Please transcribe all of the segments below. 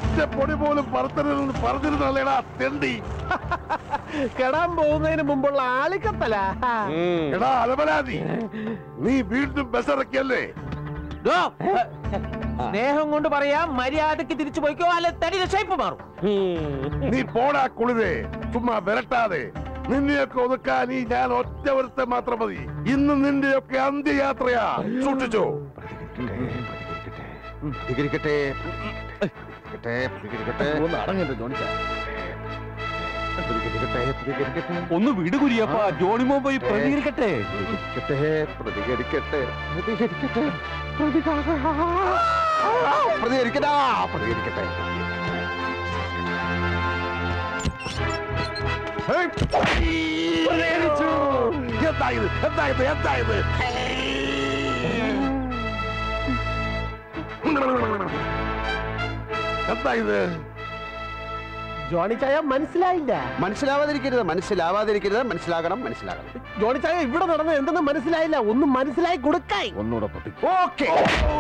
ഒറ്റ പൊടി പോലും പറത്തരുതെന്ന് പറഞ്ഞിരുന്നല്ലേടാ തെണ്ടി കെടാൻ പോകുന്നതിന് മുമ്പുള്ള ആളിക്കത്തല എടാ അലമലാതി നീ വീണ്ടും ബസ്സിറക്കിയല്ലേ സ്നേഹം കൊണ്ട് പറയാം മര്യാദക്ക് തിരിച്ചു പോയിക്കോ അല്ലെ തടി ഷേപ്പ് മാറും നീ പോടാ കുളിരേ ചുമ്മാ വിരട്ടാതെ നിന്നെയൊക്കെ ഒതുക്കാൻ ഈ ഞാൻ ഒറ്റ ഒരുത്തെ മാത്രം മതി ഇന്ന് നിന്റെയൊക്കെ അന്ത്യയാത്രയാ സൂക്ഷിച്ചോ പ്രതികരിക്കട്ടെ പ്രതികരിക്കട്ടെ പ്രതികരിക്കട്ടെ ഒന്ന് അടങ്ങരുത് ജോണിച്ച പ്രതികരിക്കട്ടെ പ്രതികരിക്കട്ടെ ഒന്ന് വിട് കുര്യപ്പ ജോണിമോ പോയി പ്രതികരിക്കട്ടെ പ്രതികരിക്കട്ടെ പ്രതികരിക്കട്ടെ പ്രതികരിക്കട്ടെ പ്രതികരിക്കടാ പ്രതികരിക്കട്ടെ പ്രതികരിച്ചു. എന്തായത് എന്തായത് എന്തായത് എന്തായത് ജോണി ചായ മനസ്സിലായില്ല മനസ്സിലാവാതിരിക്കരുത് മനസ്സിലാവാതിരിക്കരുത് മനസ്സിലാകണം മനസ്സിലാകണം ജോണി ചായ ഇവിടെ നടന്നത് എന്തെന്ന് മനസ്സിലായില്ല ഒന്നും മനസ്സിലായി കൊടുക്കായി ഒന്നുകൂടെ പൊട്ടി ഓക്കെ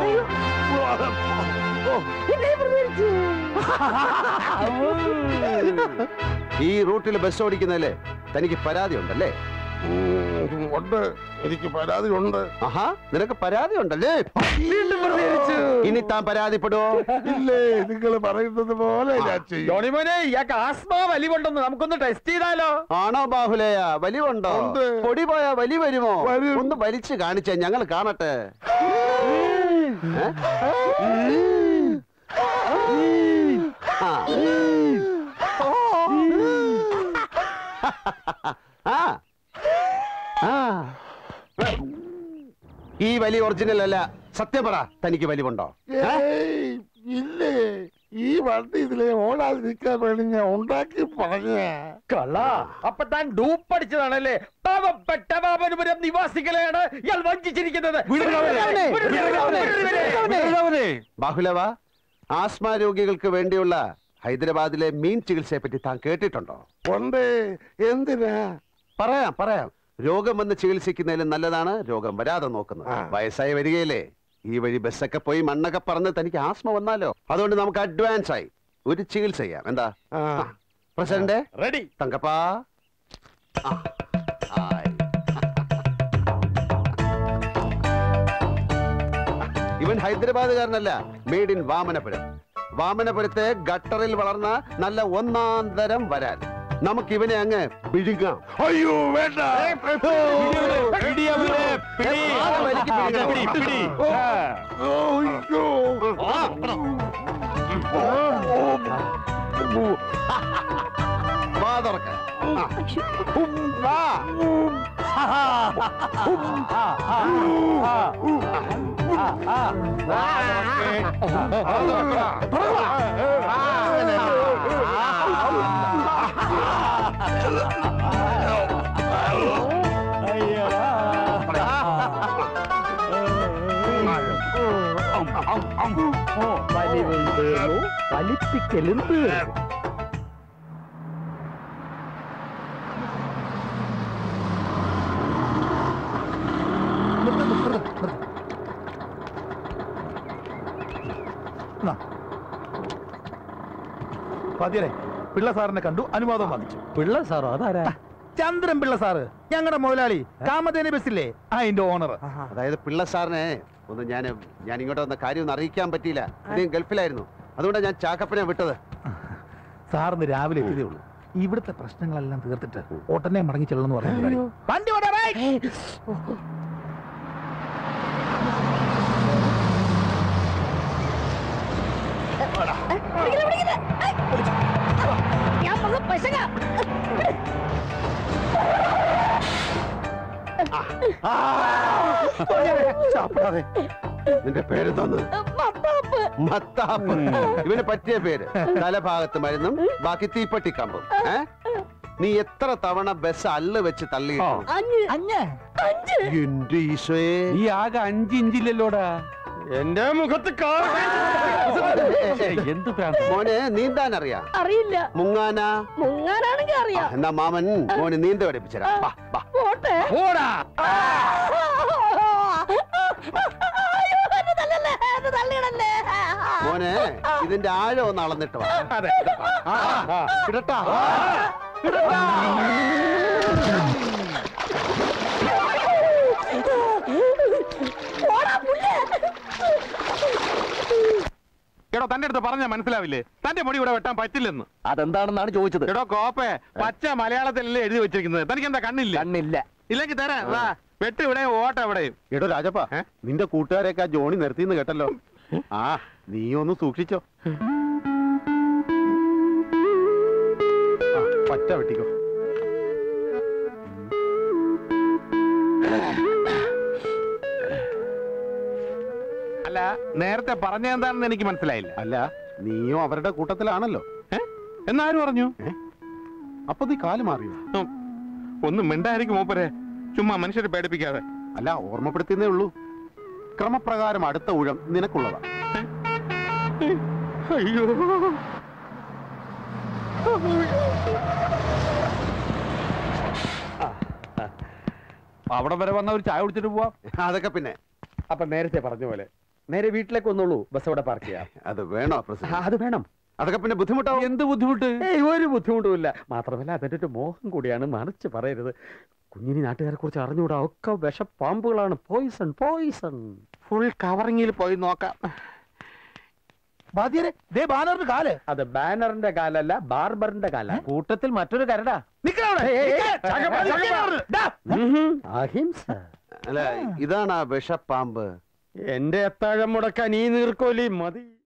ഈ റൂട്ടിൽ ബസ് ഓടിക്കുന്നതില് തനിക്ക് പരാതി ഉണ്ടല്ലേ ഉം, ഉണ്ട് എനിക്ക് പരാതി ഉണ്ട് ആഹാ നിനക്ക് പരാതി ഉണ്ടല്ലേ ഇനി താൻ പരാതിപ്പെടുവോ ഇല്ലേ നിങ്ങൾ പറയുന്നത് പോലെ ഞാൻ ചെയ്യും ജോണിമോനെ ഇയാൾക്ക് ആസ്മ വലിവുണ്ടെന്ന് നമുക്കൊന്ന് ടെസ്റ്റ് ചെയ്താലോ ആണോ ബാഹുലയ വലിവുണ്ടോ ഉണ്ട്. പൊടി പോയാ വലി വരുമോ വരും. ഒന്ന് വലിച്ചു കാണിച്ചേ ഞങ്ങൾ കാണട്ടെ ഏ? ആ. ആ. ആ. ഈ വലി ഒറിജിനൽ അല്ല സത്യം പറ തനിക്ക് വലിവുണ്ടോ ഏ? ഏയ്, ഇല്ലേ ഈ വണ്ടി ഇതിലെ ഓടാതിരിക്കാൻ വേണ്ടി ഞാൻ ഉണ്ടാക്കി പറഞ്ഞ കള്ള അപ്പൊ താൻ ഡൂപ്പടിച്ചതാണല്ലേ പാവപ്പെട്ട പാപനുപുരം നിവാസികളെയാണ് ഇയാൾ വഞ്ചിച്ചിരിക്കുന്നത് ബാഹുലവ ആസ്മ രോഗികൾക്ക് വേണ്ടിയുള്ള ഹൈദരാബാദിലെ മീൻ ചികിത്സയെ പറ്റി താൻ കേട്ടിട്ടുണ്ടോ ഉണ്ട് എന്തിനാ പറയാം പറയാം രോഗം വന്ന് ചികിത്സിക്കുന്നതിലും നല്ലതാണ് രോഗം വരാതെ നോക്കുന്നത് ആ. വയസ്സായി വരികയില്ലേ ഈ വഴി ബസ്സൊക്കെ പോയി മണ്ണൊക്കെ പറഞ്ഞ് തനിക്ക് ആസ്മ വന്നാലോ അതുകൊണ്ട് നമുക്ക് അഡ്വാൻസ് ആയി ഒരു ചികിത്സ ചെയ്യാം എന്താ ആ, പ്രസിഡന്റ് റെഡി തങ്കപ്പാ ആ. ഹായ്. ഇവൻ ഹൈദരാബാദുകാരനല്ല മെയ്ഡ് ഇൻ വാമനപുരം വാമനപുരത്തെ ഗട്ടറിൽ വളർന്ന നല്ല ഒന്നാം തരം വരാൻ നമുക്ക് ഇവനെ അങ്ങ് വിഴുങ്ങാം അയ്യോ വേണ്ട പിടി അവനെ, പിടി. ആരെ വലിക്ക് പിടിക്കണം? പിടി, പിടി. ഓ, അയ്യോ. വാ തുറക്ക ആ. ഹും, വാ. വലിവും തീർന്നു വലിപ്പിക്കലും തീർന്നു പതിരെ പിള്ള സാറിനെ കണ്ടു അനുവാദം വാങ്ങിച്ചു പിള്ള സാറോ അതാരാ ചന്ദ്രൻ പിള്ള സാറ് ഞങ്ങളുടെ മുതലാളി കാമധേന ബസ്സില്ലേ അതിന്റെ ഓണർ അതായത് പിള്ള സാറിനെ ഒന്ന് ഞാൻ ഞാൻ ഇങ്ങോട്ട് വന്ന കാര്യം ഒന്ന് അറിയിക്കാൻ പറ്റിയില്ല അദ്ദേഹം ഗൾഫിലായിരുന്നു അതുകൊണ്ടാണ് ഞാൻ ചാക്കപ്പനെ വിട്ടത് സാറിന് രാവിലെ എത്തിയതേ ഉള്ളൂ ഇവിടുത്തെ പ്രശ്നങ്ങളെല്ലാം തീർത്തിട്ട് ഓട്ടനെ മടങ്ങി ചെല്ലണമെന്ന് പറഞ്ഞു വണ്ടി വിടാ, right. ഞാൻ പറഞ്ഞ പശക ചാപ്പിടാതെ നിന്റെ പേര് തോന്നു മത്താപ്പ് മത്താപ്പ് ഇവന് പറ്റിയ പേര് തലഭാഗത്ത് മരുന്നും ബാക്കി തീപ്പെട്ടി കമ്പും ഏ നീ എത്ര തവണ ബസ് അല്ല് വെച്ച് തള്ളിയിട്ടു അഞ്ഞ് അഞ്ഞേ അഞ്ച് എന്റെ ഈശോയെ നീ ആകെ അഞ്ച് ഇഞ്ചില്ലല്ലോടാ എന്റെ മുഖത്ത് എന്ത് പ്രാന്ത് മോനെ നീന്താൻ അറിയാം അറിയില്ല മുങ്ങാന മുങ്ങാനാണെങ്കിൽ അറിയാം എന്നാ മാമൻ മോന് നീന്ത പഠിപ്പിച്ചരാ ബാ, ബാ. പോട്ടെ ഓടാ അയ്യോ, എന്നെ തല്ലല്ലേ, എന്നെ തള്ളിയിടല്ലേ മോനെ ഇതിന്റെ ആഴം ഒന്ന് അളന്നിട്ട് വാ. അതെ ആ, ആ, ഇടട്ടാ പോടാ പുല്ലേ എടോ തന്റെ അടുത്ത് പറഞ്ഞാ മനസ്സിലാവില്ലേ തന്റെ മുടി ഇവിടെ വെട്ടാൻ പറ്റില്ലെന്ന് അതെന്താണെന്നാണ് ചോദിച്ചത് എടോ കോപ്പേ പച്ച മലയാളത്തിലല്ലേ എഴുതി വെച്ചിരിക്കുന്നത് തനിക്ക് എന്താ കണ്ണില്ല കണ്ണില്ല ഇല്ലെങ്കിൽ തരാം വാ വെട്ട് ഇവിടെയും ഓട്ട എവിടെയും എടോ രാജപ്പ ഏ? നിന്റെ കൂട്ടുകാരെയൊക്കെ ആ ജോണി നിർത്തിന്ന് കേട്ടല്ലോ ആ നീ ഒന്ന് സൂക്ഷിച്ചോ ആ, പറ്റ വെട്ടിക്കോ അല്ല നേരത്തെ പറഞ്ഞ എന്താണെന്ന് എനിക്ക് മനസ്സിലായില്ല അല്ല നീയും അവരുടെ കൂട്ടത്തിലാണല്ലോ ഏ? എന്നാരും പറഞ്ഞു അപ്പൊ നീ കാല് മാറിയോ ഉം. ഒന്നും മിണ്ടായിരിക്കും മൂപ്പരെ ചുമ്മാ മനുഷ്യരെ പേടിപ്പിക്കാതെ അല്ല ഓർമ്മപ്പെടുത്തിയതേ ഉള്ളൂ ക്രമപ്രകാരം അടുത്ത ഊഴം നിനക്കുള്ളതാ അയ്യോ അവിടെ വരെ വന്ന ഒരു ചായ കുടിച്ചിട്ട് പോവാം അതൊക്കെ പിന്നെ അപ്പൊ നേരത്തെ പറഞ്ഞ പോലെ നേരെ വീട്ടിലേക്ക് വന്നോളൂ ബസ് അവിടെ പാർക്ക് ചെയ്യാം അത് വേണോ ആ, പ്രസിഡന്റ് അത് വേണം അതൊക്കെ പിന്നെ ബുദ്ധിമുട്ടാവും എന്ത് ബുദ്ധിമുട്ട് ഏയ് ഒരു ബുദ്ധിമുട്ടുമില്ല മാത്രമല്ല അതിന്റെ ഒരു മോഹം കൂടിയാണ് മറിച്ച് പറയരുത് കുഞ്ഞിനി നാട്ടുകാരെ കുറിച്ച് അറിഞ്ഞുകൂടാ ഒക്കെ വിഷപ്പാമ്പുകളാണ് പോയിസൺ പോയിസൺ ഫുൾ കവറിങ്ങിൽ പോയി നോക്കാം ബാധ്യരെ ദേ ബാനറിന് കാല് അത് ബാനറിന്റെ കാലല്ല ബാർബറിന്റെ കാല കൂട്ടത്തിൽ മറ്റൊരു കരടാ അഹിംസ അല്ല ഇതാണ് ആ വിഷപ്പാമ്പ് എന്റെ അത്താഴം മുടക്കാൻ ഈ നീർക്കോലി മതി